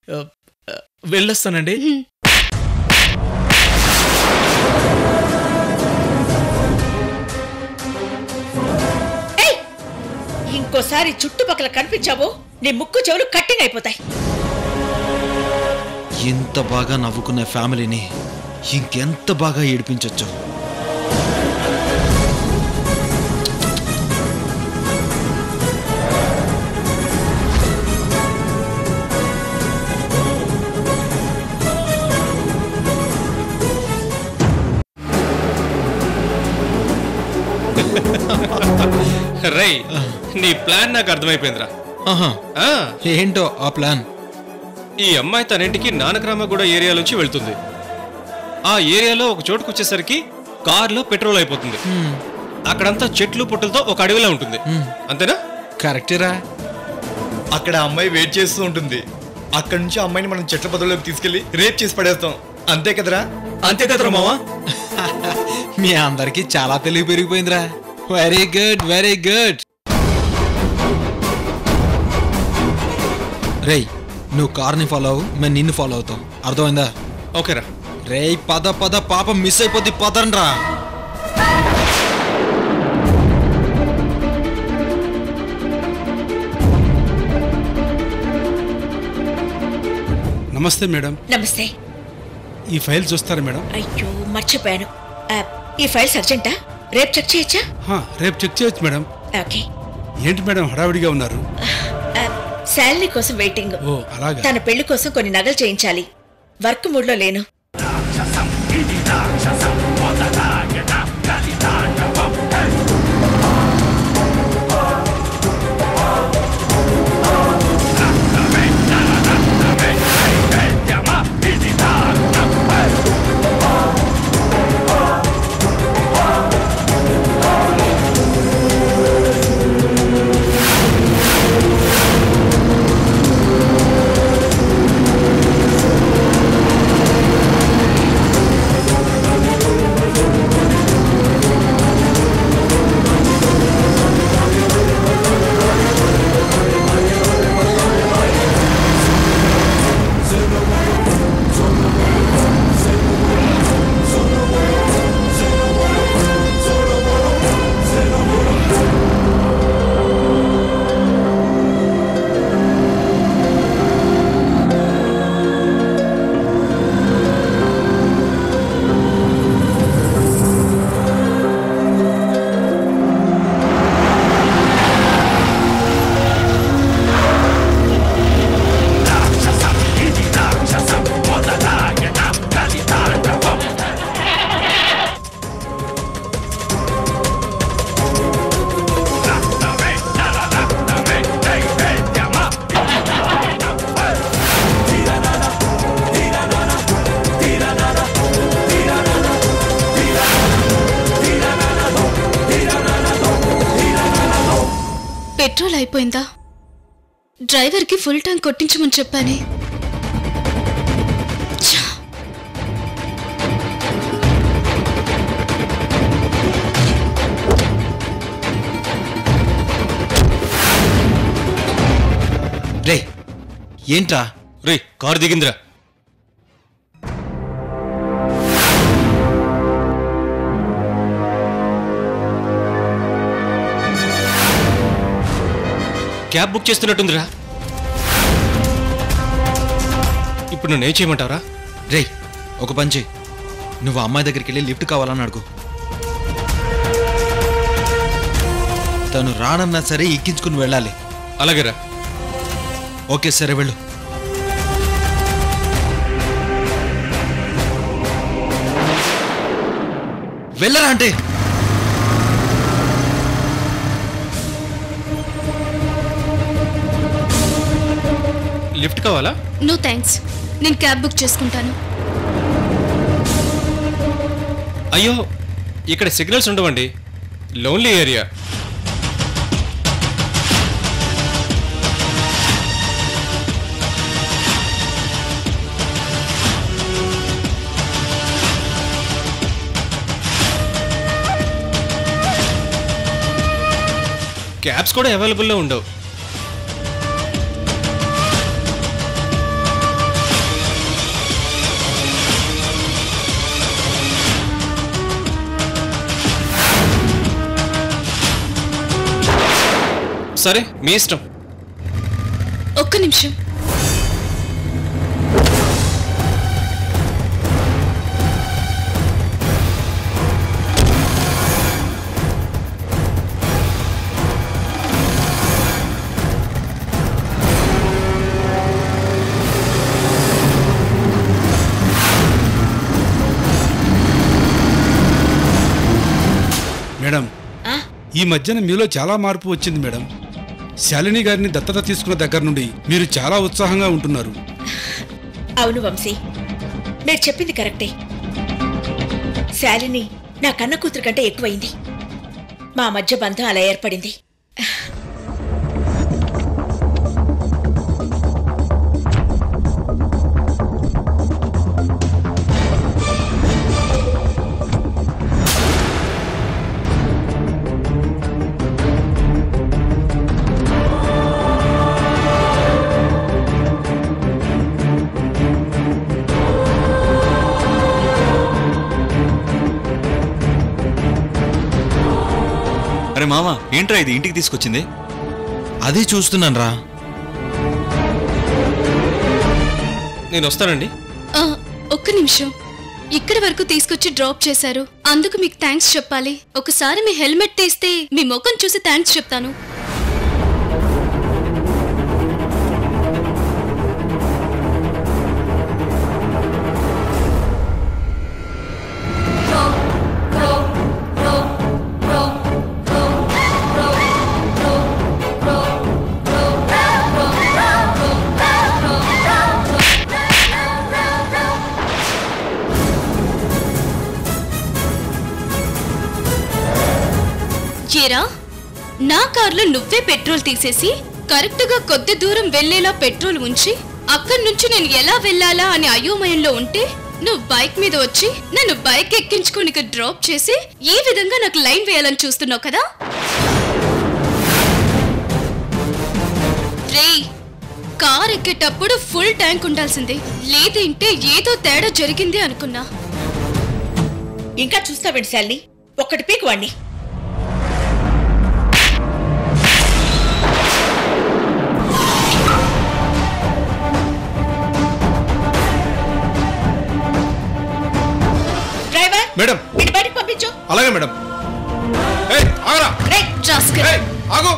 ఆ, ఆ, వెళ్ళొస్తానండి ఏయ్! ఇంకోసారి చుట్టుపక్కల కనిపించావో నీ ముక్కు చెవులు కట్టింగ్ అయిపోతాయి ఇంత బాగా నవ్వుకునే ఫ్యామిలీని ఇంకెంత బాగా ఏడిపించొచ్చు రై నీ ప్లాన్ నాకు అర్థమైపోయిందిరా ఆహా ఆ, ఏంటో ఆ ప్లాన్ ఈ అమ్మాయి తన ఇంటికి నానక్రామగూడ ఏరియా నుంచి వెళ్తుంది ఆ ఏరియాలో ఒక చోటుకు వచ్చేసరికి కార్లో పెట్రోల్ అయిపోతుంది అక్కడంతా చెట్లు పుట్టలతో ఒక అడవిలా ఉంటుంది అంతేనా కరెక్టేరా అక్కడ ఆ అమ్మాయి వెయిట్ చేస్తూ ఉంటుంది అక్కడ నుంచి ఆ అమ్మాయిని మనం చెట్ల పొదలోకి తీసుకెళ్లి రేప్ చేసి పడేస్తాం అంతే కదరా అంతే కదరా మావా మీ అందరికి చాలా తెలివి పెరిగిపోయిందిరా వెరీ గుడ్ వెరీ గుడ్ రేయ్ నువ్వు కార్ని ఫాలో అవ్వు మేము నిన్ను ఫాలో అవుతాం అర్థమైందా ఓకేరా రేయ్ పద పద పాపం మిస్ అయిపోద్ది పదండ్రా నమస్తే మేడం నమస్తే ఈ ఫైల్ చూస్తారా మేడం అయ్యో మర్చిపోయాను ఆ, ఈ ఫైల్స్ అర్జెంటా రేపు చెక్ చేయొచ్చా హా, రేపు చెక్ చేయొచ్చు మేడం ఓకే ఏంటి మేడం హడావిడిగా ఉన్నారు ఆ, శాలిని కోసం వెయిటింగ్ ఓ అలాగా తన పెళ్లి కోసం కొన్ని నగలు చేయించాలి వర్క్ మూడ్ లో లేను పెట్రోల్ అయిపోయిందా డ్రైవర్కి ఫుల్ ట్యాంక్ కొట్టించమని చెప్పానే ఛ! రే ఏంట్రా రే కారు దిగిందిరా క్యాబ్ బుక్ చేస్తున్నట్టుందిరా ఇప్పుడు నన్ను ఏం చేయమంటావరా రేయ్ ఒక పని చెయ్యి నువ్వు ఆ అమ్మాయి దగ్గరికి వెళ్ళి లిఫ్ట్ కావాలని అడుగు తను రానన్నా సరే ఎక్కించుకుని వెళ్ళాలి అలాగేరా ఓకే సరే వెళ్ళు వెళ్ళరా అంటే లిఫ్ట్ కావాలా నో థ్యాంక్స్ నేను క్యాబ్ బుక్ చేసుకుంటాను అయ్యో ఇక్కడ సిగ్నల్స్ ఉండవండి లోన్లీ ఏరియా క్యాబ్స్ కూడా అవైలబుల్లో ఉండవు సరే మీ ఇష్టం ఒక్క నిమిషం మేడం ఆ? ఈ మధ్యన మీలో చాలా మార్పు వచ్చింది మేడం శాలిని గారిని దత్తత తీసుకున్న దగ్గర నుండి మీరు చాలా ఉత్సాహంగా ఉంటున్నారు అవును వంశీ మీరు చెప్పింది కరెక్టే శాలిని నా కన్న కూతురు కంటే ఎక్కువైంది మా మధ్య బంధం అలా ఏర్పడింది అరే మామ ఏంట్రా ఇది ఇంటికి తీసుకొచ్చింది అదే చూస్తున్నాను రా నేను వస్తానండి ఆ, ఒక్క నిమిషం ఇక్కడి వరకు తీసుకొచ్చి డ్రాప్ చేశారు అందుకు మీకు థ్యాంక్స్ చెప్పాలి ఒకసారి మీ హెల్మెట్ తీస్తే మీ ముఖం చూసి థ్యాంక్స్ చెప్తాను ఏరా నా కార్లో నువ్వే పెట్రోల్ తీసేసి కరెక్ట్ గా కొద్ది దూరం వెళ్లేలా పెట్రోల్ ఉంచి అక్కడి నుంచి నేను ఎలా వెళ్ళాలా అని అయోమయంలో ఉంటే నువ్వు బైక్ మీద వచ్చి నన్ను బైక్ ఎక్కించుకుని డ్రాప్ చేసి ఈ విధంగా నాకు లైన్ వేయాలని చూస్తున్నావు కదా రేయ్ కార్ ఎక్కేటప్పుడు ఫుల్ ట్యాంక్ ఉండాల్సిందే లేదంటే ఏదో తేడా జరిగింది అనుకున్నా ఇంకా చూస్తావేంటి శాలిని ఒక్కటి పీక్ వాణ్ణి డ్రైవర్ మేడం ఇటు బయటికి పంపించు అలాగే మేడం ఏయ్ ఆగరా రే రాస్కల్. ఏయ్ ఆగు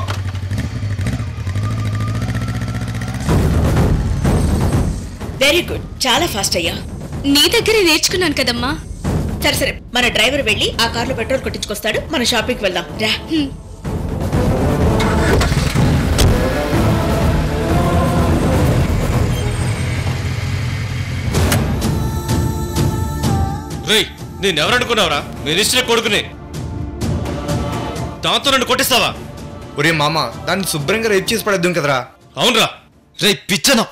వెరీ గుడ్ చాలా ఫాస్ట్ అయ్యా నీ దగ్గరే నేర్చుకున్నాను కదమ్మా సరే సరే మన డ్రైవర్ వెళ్ళి ఆ కార్లో పెట్రోల్ కొట్టించుకొస్తాడు మన షాపింగ్కి వెళ్దాం రా రేయ్ నేను ఎవరనుకున్నావురా నేను ఇచ్చిన కొడుకుని దాంతో నన్ను కొట్టిస్తావా ఒరే మామ దాన్ని శుభ్రంగా రేప్ చేసి పడేద్దాం కదరా అవునరా రే పిచ్చనం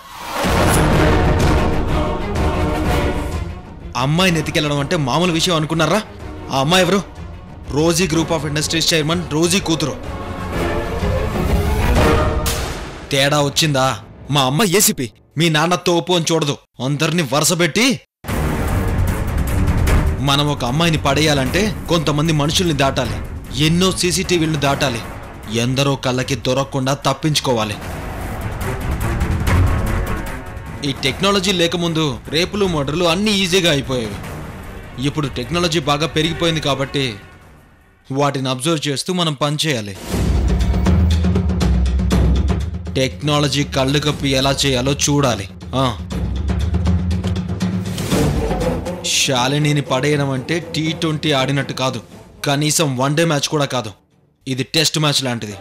అమ్మాయిని ఎత్తికెళ్ళడం అంటే మామూలు విషయం అనుకున్నారా ఆ అమ్మాయి ఎవరు Rosy group of industries chairman Rosy కూతురు తేడా వచ్చిందా మా అమ్మ ఏసిపి మీ నాన్న తోపు అని చూడదు అందరినీ వరుసపెట్టి మనం ఒక అమ్మాయిని పడేయాలంటే కొంతమంది మనుషుల్ని దాటాలి ఎన్నో సీసీటీవీలను దాటాలి ఎందరో కళ్ళకి దొరకకుండా తప్పించుకోవాలి ఈ టెక్నాలజీ లేకముందు రేపులు మర్డర్లు అన్నీ ఈజీగా అయిపోయేవి ఇప్పుడు టెక్నాలజీ బాగా పెరిగిపోయింది కాబట్టి వాటిని అబ్జర్వ్ చేస్తూ మనం పనిచేయాలి టెక్నాలజీ కళ్ళు కప్పి ఎలా చేయాలో చూడాలి ఆ. శాలినిని పడేయడం అంటే టీ ట్వంటీ ఆడినట్టు కాదు కనీసం వన్ డే మ్యాచ్ కూడా కాదు ఇది టెస్ట్ మ్యాచ్ లాంటిది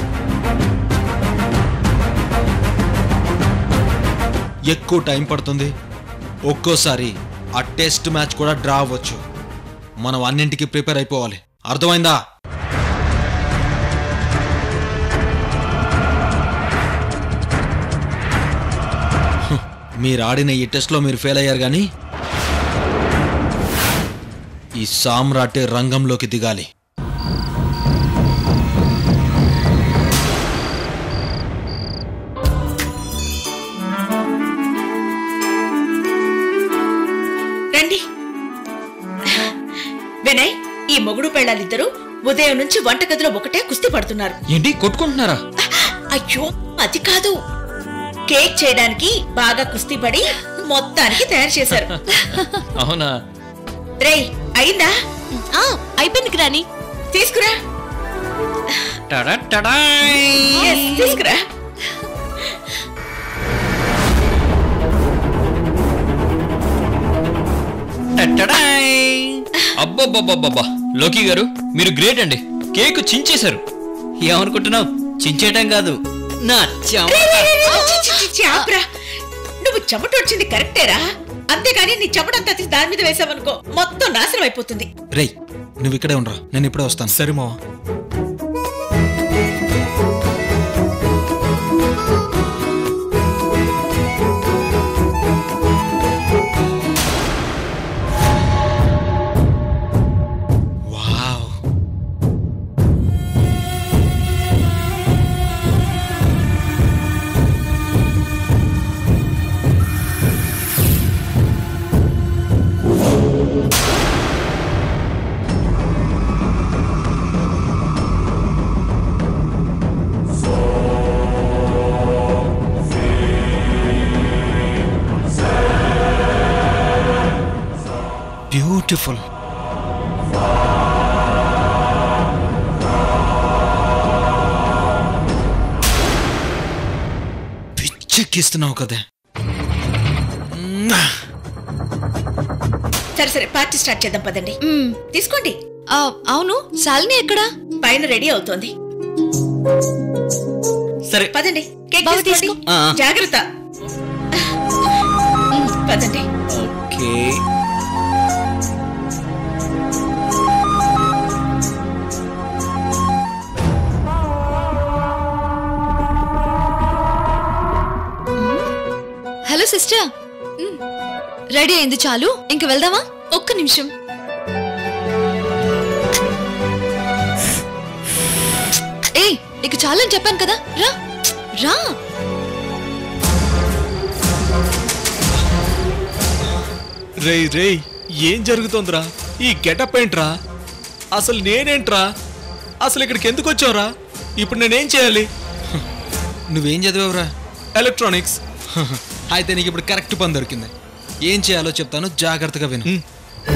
ఎక్కువ టైం పడుతుంది ఒక్కోసారి ఆ టెస్ట్ మ్యాచ్ కూడా డ్రా అవ్వచ్చు మనం అన్నింటికి ప్రిపేర్ అయిపోవాలి అర్థమైందా హ్మ్, మీరు ఆడిన ఈ టెస్ట్లో మీరు ఫెయిల్ అయ్యారు కానీ ఈ సామ్రాటే రంగంలోకి దిగాలి రండి వినయ్ ఈ మొగుడు పెళ్ళాలిద్దరూ ఉదయం నుంచి వంటగదిలో ఒకటే కుస్తీ పడుతున్నారు ఏంటి కొట్టుకుంటున్నారా అయ్యో అది కాదు కేక్ చేయడానికి బాగా కుస్తీ పడి మొత్తానికి తయారు చేశారు అవునా రేయ్ అయిందా అయిపోయింది గ్రాని తీసుకురా Yes, తీసుకురా అబ్బబ్బబ్బబ్బబ్బా లోకి గారు మీరు గ్రేట్ అండి కేక్ చించేశారు ఏమనుకుంటున్నావు చించేయటం కాదు నా చెమ- రేయ్, రేయ్, రేయ్, రేయ్, చి, చి, చి, చి, ఆపురా. నువ్వు చెమట వచ్చింది కరెక్టేరా అంతేగాని నీ చెమటంతా తీసి దాని మీద వేసావనుకో మొత్తం నాశనం అయిపోతుంది రేయ్ నువ్వు ఇక్కడే ఉండరా నేను ఇప్పుడే వస్తాను సరే మావా వావ్ బ్యూటిఫుల్ పిచ్చెక్కిస్తున్నావు కదా సరే సరే పార్టీ స్టార్ట్ చేద్దాం పదండి తీసుకోండి అవును శాలిని ఎక్కడా పైన రెడీ అవుతోంది సరే పదండి కేక్ బాగా తీసుకోండి తీసుకో. ఆ. జాగ్రత్త పదండి ఓకే హలో సిస్టర్ రెడీ అయింది చాలు ఇంక వెళ్దామా ఒక్క నిమిషం ఏ ఇక చాలని చెప్పాను కదా రా రా రేయ్ రేయ్ ఏం జరుగుతోందిరా ఈ గెటప్ ఏంట్రా అసలు నేనేంట్రా అసలు ఇక్కడికి ఎందుకు వచ్చావురా ఇప్పుడు నేనేం చేయాలి నువ్వేం చదివావురా ఎలక్ట్రానిక్స్ అయితే నీకు ఇప్పుడు కరెక్ట్ పని దొరికింది ఏం చేయాలో చెప్తాను జాగ్రత్తగా విను మ్.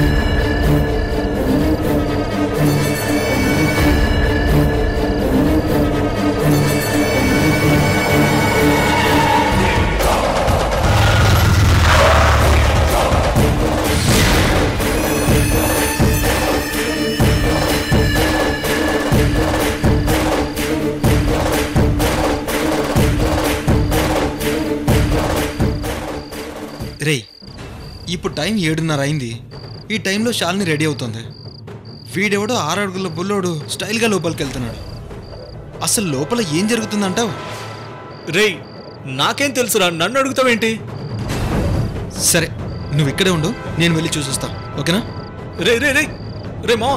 రేయ్ ఇప్పుడు టైం ఏడున్నర అయింది ఈ టైంలో శాలిని రెడీ అవుతుంది వీడెవడో ఆరు అడుగుల బుల్లోడు స్టైల్గా లోపలికి వెళ్తున్నాడు అసలు లోపల ఏం జరుగుతుందంటావు రేయ్ నాకేం తెలుసురా నన్ను అడుగుతావేంటి సరే నువ్వు ఇక్కడే ఉండు నేను వెళ్ళి చూసొస్తా ఓకేనా రే రే రే రే మా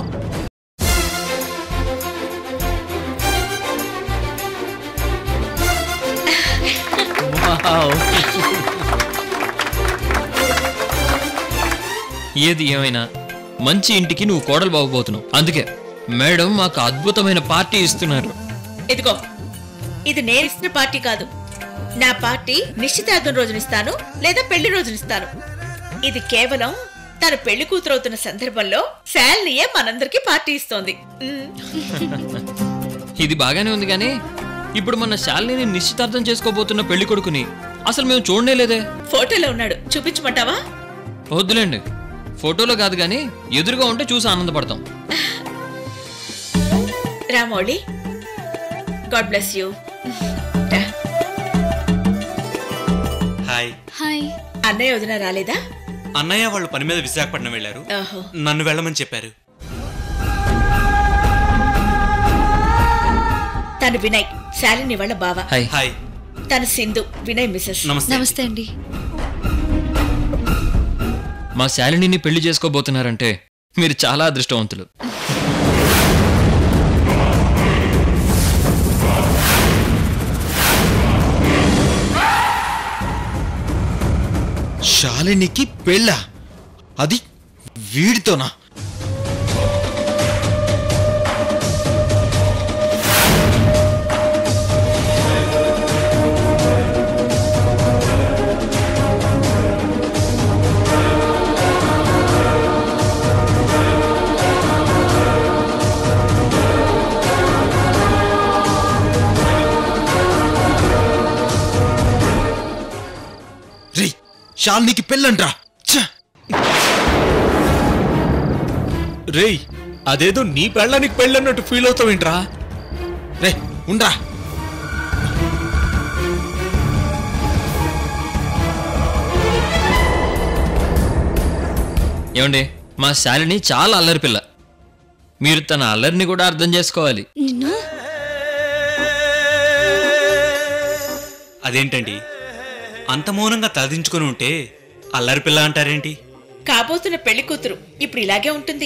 ఏది ఏమైనా మంచి ఇంటికి నువ్వు కోడలు బాగుపోతున్నావు అందుకే మేడం మాకు అద్భుతమైన పార్టీ ఇస్తున్నారు ఇదిగో ఇది నేను ఇస్తున్న పార్టీ కాదు నా పార్టీ నిశ్చితార్థం రోజునిస్తాను లేదా పెళ్లి రోజునిస్తాను ఇది కేవలం తన పెళ్లి కూతురవుతున్న సందర్భంలో శాలినియే మనందరికీ పార్టీ ఇస్తోంది మ్, ఇది బాగానే ఉంది కానీ ఇప్పుడు మన శాలిని నిశ్చితార్థం చేసుకోబోతున్న పెళ్లి కొడుకుని అసలు మేము చూడనే లేదే ఫోటోలో ఉన్నాడు చూపించమంటావా వద్దులేండి ఫోటోలో కాదు కానీ ఎదురుగా ఉంటే చూసి ఆనందపడతాం Ramouli God bless you hi hi అన్నయ్య వదిన రాలేదా అన్నయ్య వాళ్ళు పని మీద విశాఖపట్నం వెళ్ళారు ఓహో నన్ను వెళ్ళమని చెప్పారు తను వినయ్ శాలిని వాళ్ళ బావ హాయ్ హాయ్ తను సింధు వినయ్ మిసెస్ నమస్తే నమస్తే అండి మా శాలినిని పెళ్లి చేసుకోబోతున్నారంటే మీరు చాలా అదృష్టవంతులు శాలినికి పెళ్ళా అది వీడితోనా శాలినికి పెళ్ళంట్రా ఛ! రేయ్ అదేదో నీ పెళ్ళానికి పెళ్ళన్నట్టు ఫీల్ అవుతావేంట్రా రే ఉండ్రా ఏమండి మా శాలిని చాలా అల్లరి పిల్ల మీరు తన అల్లరిని కూడా అర్థం చేసుకోవాలి నిన్ను అదేంటండి అంత మౌనంగా తలదించుకొని ఉంటే అల్లరి పిల్ల అంటారేంటి కాబోతున్న పెళ్లి కూతురు ఇప్పుడు ఇలాగే ఉంటుంది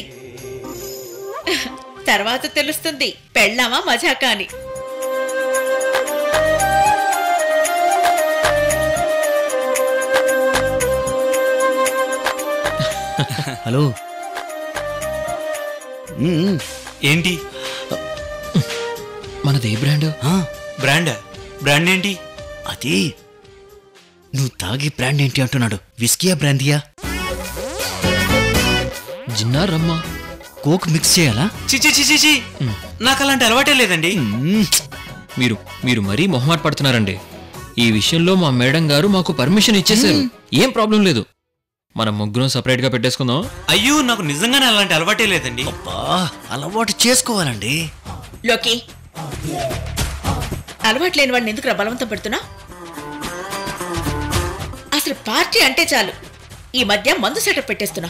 తర్వాత తెలుస్తుంది పెళ్ళామా మజాకా అని హలో మ్మ్. ఏంటి మనది ఏ బ్రాండ్ ఆ, బ్రాండా బ్రాండ్ ఏంటి అది నువ్వు తాగే బ్రాండ్ ఏంటి అంటున్నాడు విస్కీయా బ్రాందియా జిన్నా రమ్మా కోక్ మిక్స్ చేయాలా చిచి చిచి చి నాకు అలాంటి అలవాటే లేదండి మ్మ్. మీరు మీరు మరీ మొహమాట పడుతున్నారండి ఈ విషయంలో మా మేడం గారు మాకు పర్మిషన్ ఇచ్చేశారు ఏం ప్రాబ్లం లేదు మనం ముగ్గురం సపరేట్ గా పెట్టేసుకుందాం అయ్యో నాకు నిజంగానే అలాంటి అలవాటే లేదండి అబ్బా అలవాటు చేసుకోవాలండి లోకి అలవాటు లేని వాడిని ఎందుకు బలవంతం పెడుతున్నా అసలు పార్టీ అంటే చాలు ఈ మధ్య మందు సెటప్ పెట్టేస్తున్నా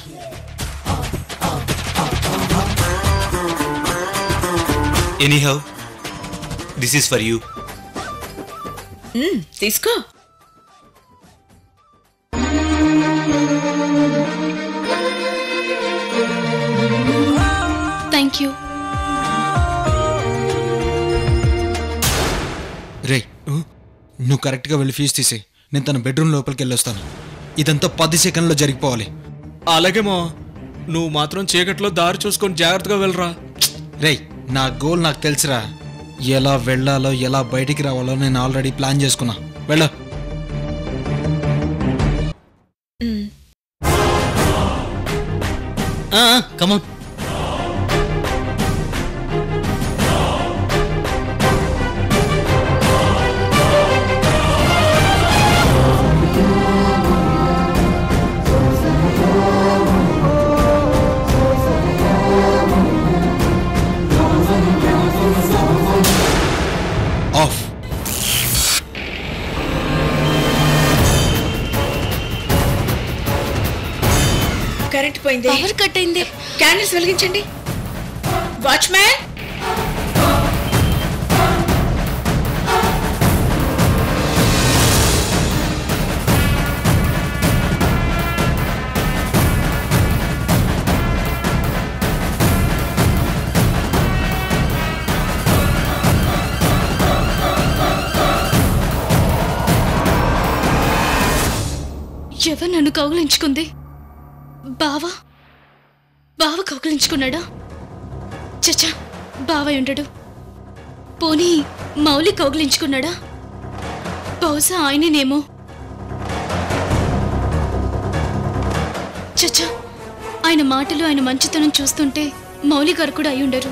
anyhow this is for you మ్మ్, తీసుకో థ్యాంక్ యూ రే నువ్వు కరెక్ట్గా వెళ్ళి ఫీజు తీసి నేను తన బెడ్రూమ్ లోపలికి వెళ్ళొస్తాను ఇదంతా పది సెకండ్లో జరిగిపోవాలి అలాగే మా నువ్వు మాత్రం చీకట్లో దారి చూసుకొని జాగ్రత్తగా వెళ్ళరా రేయ్ నా గోల్ నాకు తెలుసురా ఎలా వెళ్ళాలో ఎలా బయటికి రావాలో నేను ఆల్రెడీ ప్లాన్ చేసుకున్నా వెళ్ళ కమన్ ఆఫ్ కరెంట్ పోయింది పవర్ కట్ అయింది క్యాండిల్స్ వెలిగించండి వాచ్మ్యాన్ ఎవరు నన్ను కౌగిలించుకుంది బావా బావ కౌగిలించుకున్నాడా చచ్చా బావ ఉండడు పోనీ మౌలి కౌగిలించుకున్నాడా బహుశా ఆయననేమో చచ్చా ఆయన మాటలు ఆయన మంచితనం చూస్తుంటే మౌలి గారు కూడా అయి ఉండరు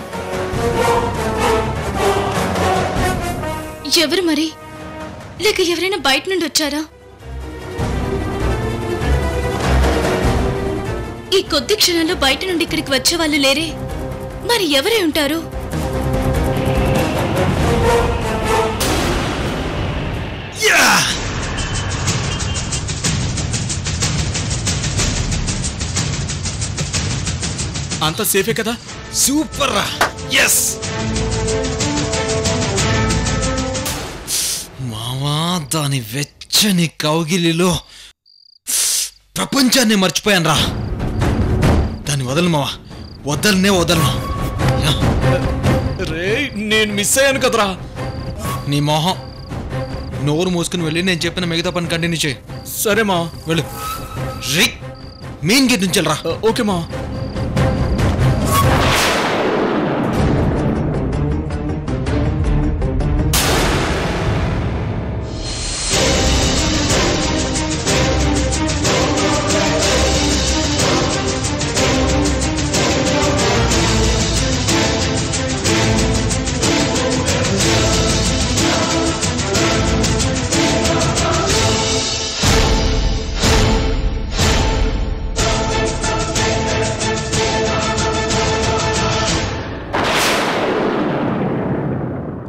ఎవరు మరి లేక ఎవరైనా బయట నుండి వచ్చారా ఈ కొద్ది క్షణంలో బయట నుండి ఇక్కడికి వచ్చే వాళ్ళు లేరే మరి ఎవరై ఉంటారు అంత సేఫే కదా సూపర్ రా ఎస్ మావా దాని వెచ్చని కౌగిలిలో ప్రపంచాన్ని మర్చిపోయాను రా దాన్ని వదలను మావా వదలనే వదలను యా, రే నేను మిస్ అయ్యాను కదరా నీ మొహం నోరు మూసుకుని వెళ్ళి నేను చెప్పిన మిగతా పని కంటిన్యూ చేయి సరే మా వెళ్ళు రిక్ మెయిన్ గేట్ నుంచి వెళ్ళరా ఓకే మా